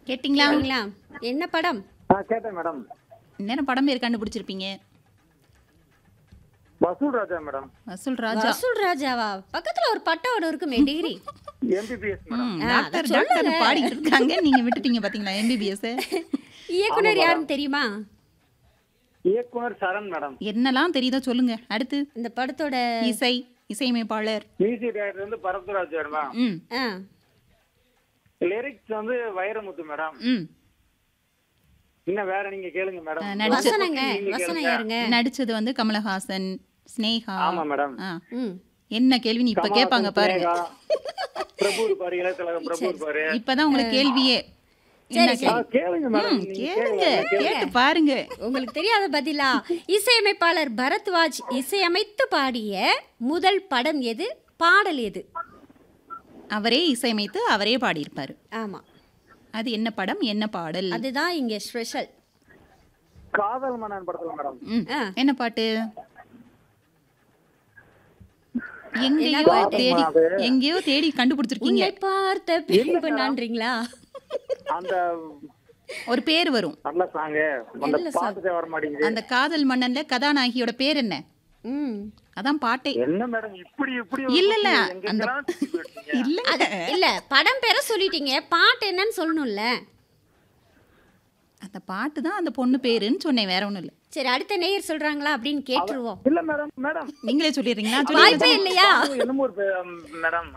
கேட்டிங்களா சரிங்களா என்ன படம் ஆ கேட்டேன் மேடம் என்னென்ன படம் பேர் கண்டுபிடிச்சிருப்பீங்க வசூல் ராஜா மேடம் வசூல் ராஜா வசூல் ராஜாவா பக்கத்துல ஒரு பட்டோட இருக்குமே டிகிரி எம்பிபிஎஸ் மேடம் ம், ஆ, டாக்டர் அதை டாக்டர் சொல்லுங்க. பாடிட்டு இருக்காங்க நீங்க விட்டுட்டீங்க பாத்தீங்களா எம்பிபிஎஸ் இயக்குனர் யாருன்னு தெரியுமா இயக்குனர் சரண் மேடம் என்னெல்லாம் தெரியுதோ சொல்லுங்க அடுத்து இந்த படத்தோட இசை இசையமைப்பாளர் மியூசிக் டைரக்டர் வந்து பரத்ராஜ் மேடம் ம் ஆ, லிரிக்ஸ் வந்து வைரமுத்து மேடம் ம் இன்னும் வேற நீங்க கேளுங்க மேடம் நடிச்ச- வசனங்க நீங்க வசனம் கேளுங்க. யாருங்க நடிச்சது வந்து கமலஹாசன் ஸ்னேகா ஆமா மேடம் ஆ, ம் என்ன கேள்வின்னு இப்ப கேட்பாங்க பாருங்க சினேகா, பிரபு இருப்பாரு இளையதலகம் பிரபு இருப்பாரு இப்பதான் உங்களுக்கு கேள்வியே என்ன ஆ, கேள்வி? கேளுங்க மேடம் ம், நீங்க கேளுங்க கேளுங்க கேட்டு பாருங்க உங்களுக்கு தெரியாத பதிலா இசையமைப்பாளர் பரத்வாஜ் இசையமைத்து பாடிய முதல் படம் எது பாடல் எது அவரே இசையமைத்து அவரே பாடியிருப்பாரு ஆமா அது என்ன படம் என்ன பாடல் அதுதான் இங்க ஸ்பெஷல் காதல் மன்னன் படத்துல மேடம் ம், ஆ. என்ன பாட்டு எங்கேயோ பாட்டு? தேடி எங்கேயோ தேடி கண்டுபிடிச்சிருக்கீங்க உன்னை பார்த்த பின்பு நான்றீங்களா அந்த ஒரு பேர் வரும் நல்ல சாங்கு அந்த பாட்டுக்கே வர மாட்டேங்குது அந்த காதல் மன்னன்ல கதாநாயகியோட பேர் என்ன ம் அதான் பாட்டே என்ன மேடம் இப்படி இப்படி இல்ல, இல்ல, எங்க அந்த- எங்கெல்லாம் தூக்கி போயிட்டீங்க? இல்லங்க இல்ல படம் பேர சொல்லிட்டீங்க பாட்டு என்னன்னு சொல்லணும்ல அந்த பாட்டு தான் அந்த பொண்ணு பேருன்னு சொன்னேன் வேற ஒண்ணும் இல்ல சரி அடுத்த நேயர் சொல்றாங்களா அப்படின்னு கேட்டுருவோம் இல்ல மேடம் மேடம் நீங்களே சொல்லிடுறீங்களா வாய்ப்பே சொல்லுங்க இல்லையா என்னமோ ஒரு பே- மேடம்